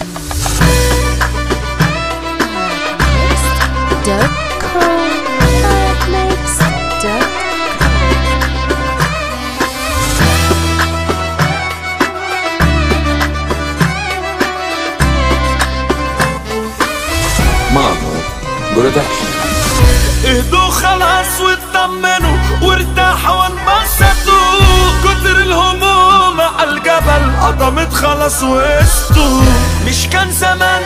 ماما برودكشن اهدوا خلاص واطمنوا وارتاحوا وانبسطوا كتر الهموم على الجبل قطمت خلاص وقستوا مش كان زمان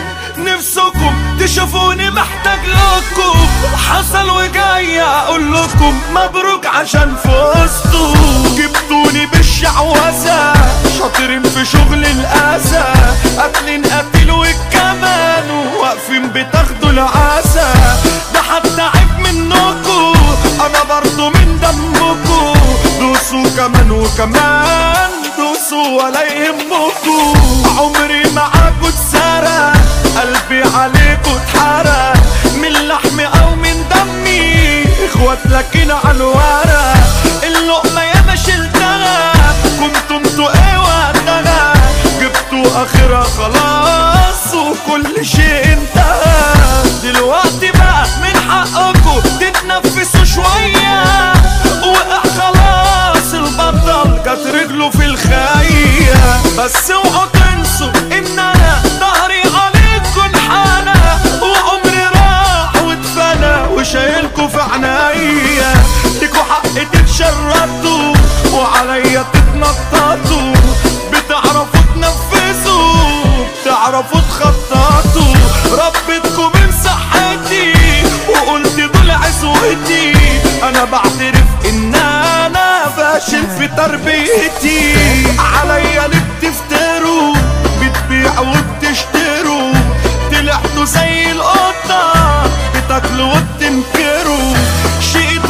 نفسكم تشوفوني محتاج لكم حصل وجاي اقول لكم مبروك عشان فزتوا جبتوني بالشعوذة شاطرين في شغل الأذى قاتلين قتيل والكمان واقفين بتاخدوا العزا ده حتى عيب منكم انا برضو من دمكم دوسوا كمان وكمان دوسوا ولا يهمكم عمري معاكوا اتسرق قلبي عليكوا اتحرق من لحمي او من دمي اخوات لكن على الورق اللقمة ياما شلتها كنتوا انتوا ايه وقتها جبتوا اخرها خلاص وكل شيء انتهى دلوقتي بقى من حقكم تتنفسوا شوية وقع خلاص البطل جت رجله في الخية بس اوعوا تنسوا ان انا ظهري عليكم انحنى وعمري راح واتفنى وشايلكوا في عنايا ليكوا حق تتشردوا وعليا تتنططوا بتعرفوا تنفذوا بتعرفوا تخططوا ربيتكم من صحتي وقلت دول عزوتي انا بعترف ان انا فاشل في تربيتي عليا اللي بتفتروا بتبيعوا وبتشتروا طلعتوا زي القطة بتاكلوا وبتنكروا شقيت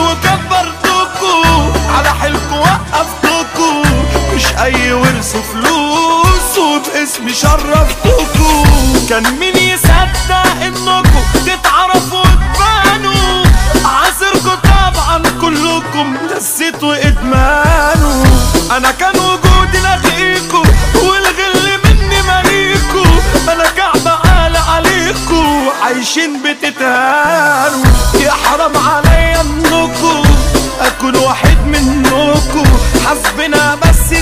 وكبرتكوا على حيلكوا وقفتكوا مش اي ورث فلوس وباسمي شرفتكوا كان مين يصدق انكوا تتعرفوا وتبانوا عذركوا طبعا كلكم نسيتوا ادمانوا انا كان وجودي لغيكوا والغل مني ماليكوا انا كعب عالي عليكوا عايشين بتتهانوا يا حرام عليا انكوا اكون واحد منكوا حسبنا بس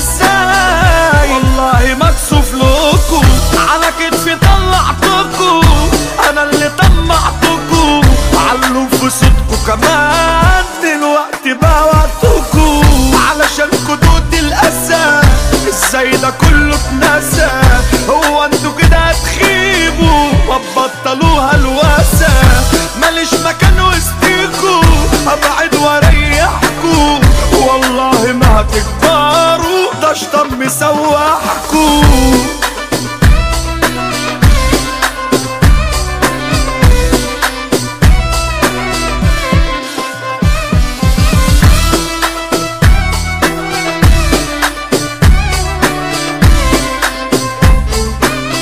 ازاي والله مكسوف لكم على كتفي طلعتكوا انا اللي طمعتكوا علوا في صوتكوا كمان دلوقتي بقى وقتكوا علشان كدود الاسى ازاي ده كله اتنسى هو انتوا كده هتخيبوا ما تبطلوها الواسى ماليش مكان وسطيكوا ابعد واريحكوا والله ما هتكبروا ده شطر مسوحكوا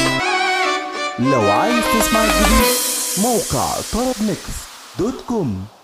لو عايز تسمع الجديد موقع طرب ميكس دوت كوم